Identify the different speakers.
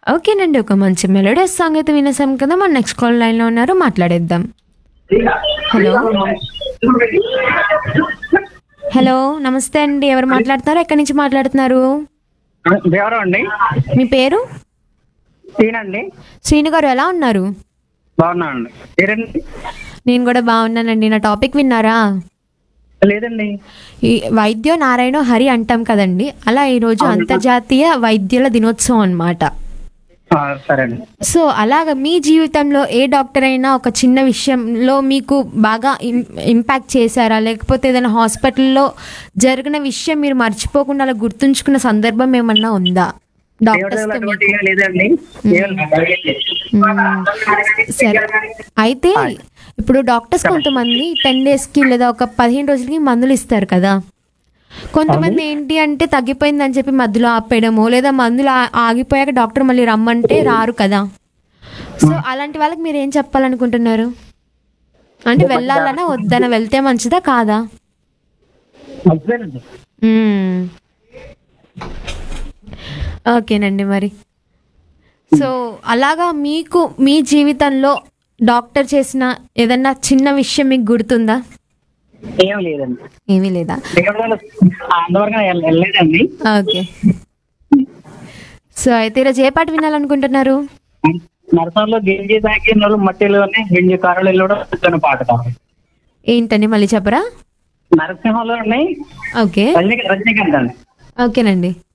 Speaker 1: ఓకేనండి ఒక మంచి మెలోడియస్ సాంగ్ అయితే వినేసాం కదా మన నెక్స్ట్ కాల్ లైన్లో ఉన్నారు మాట్లాడేద్దాం హలో హలో నమస్తే అండి ఎవరు మాట్లాడుతున్నారు ఎక్కడి నుంచి మాట్లాడుతున్నారు
Speaker 2: ఎవరు అండి
Speaker 1: మీ పేరు
Speaker 2: తీనండి
Speaker 1: శ్రీను గారు ఎలా ఉన్నారు
Speaker 2: బాగున్నానండి మీరండి
Speaker 1: నేను కూడా బాగున్నానండి నా టాపిక్ విన్నారా
Speaker 2: లేదండి
Speaker 1: ఈ వైద్యో నారాయణ హరి అంటాం కదండి అలా ఈరోజు అంతర్జాతీయ వైద్యుల దినోత్సవం అన్నమాట
Speaker 2: ఆ, సరే అండి
Speaker 1: సో అలాగ మీ జీవితంలో ఏ డాక్టర్ అయినా ఒక చిన్న విషయంలో మీకు బాగా ఇం- ఇంపాక్ట్ చేశారా లేకపోతే ఏదైనా హాస్పిటల్లో జరిగిన విషయం మీరు మర్చిపోకుండా అలా గుర్తుంచుకున్న సందర్భం ఏమన్నా ఉందా డాక్టర్స్ తో
Speaker 2: అటువంటి
Speaker 1: మీకు
Speaker 2: ఏం లేదండి ఏం
Speaker 1: మ్మ్. సరే అయితే ఇప్పుడు డాక్టర్స్ కొంతమంది టెన్ డేస్కి లేదా ఒక పదిహేను రోజులకి మందులు ఇస్తారు కదా కొంతమంది ఏంటి అంటే తగ్గిపోయిందని చెప్పి మధ్యలో ఆపేయడము లేదా మందులు ఆ- ఆగిపోయాక డాక్టర్ మళ్ళీ రమ్మంటే రారు కదా సో అలాంటి వాళ్ళకి మీరు ఏం చెప్పాలనుకుంటున్నారు అంటే వెళ్ళాలనా వద్దనా వెళ్తే మంచిదా కాదా
Speaker 2: మంచిదేనండి
Speaker 1: మ్మ్. ఓకేనండి మరి సో అలాగా మీకు మీ జీవితంలో డాక్టర్ చేసిన ఏదన్నా చిన్న విషయం మీకు గుర్తుందా
Speaker 2: ఏం లేదండి
Speaker 1: ఏమీ లేదా
Speaker 2: దేవుడు అంతవరకు వెళ్ళ- వెళ్ళలేదండి
Speaker 1: ఓకే సో అయితే ఈరోజు ఏ పాట వినాలనుకుంటున్నారు
Speaker 2: నరసంలో గింజి తాకి నలు మట్టిలోనే గింజి కారులు కూడా కూర్చొని పాట కావాలి
Speaker 1: ఏంటండి మళ్ళీ చెప్పరా
Speaker 2: నరసింహంలో
Speaker 1: ఓకే
Speaker 2: రజనీ రజనీకాంత్ అండి
Speaker 1: ఓకేనండి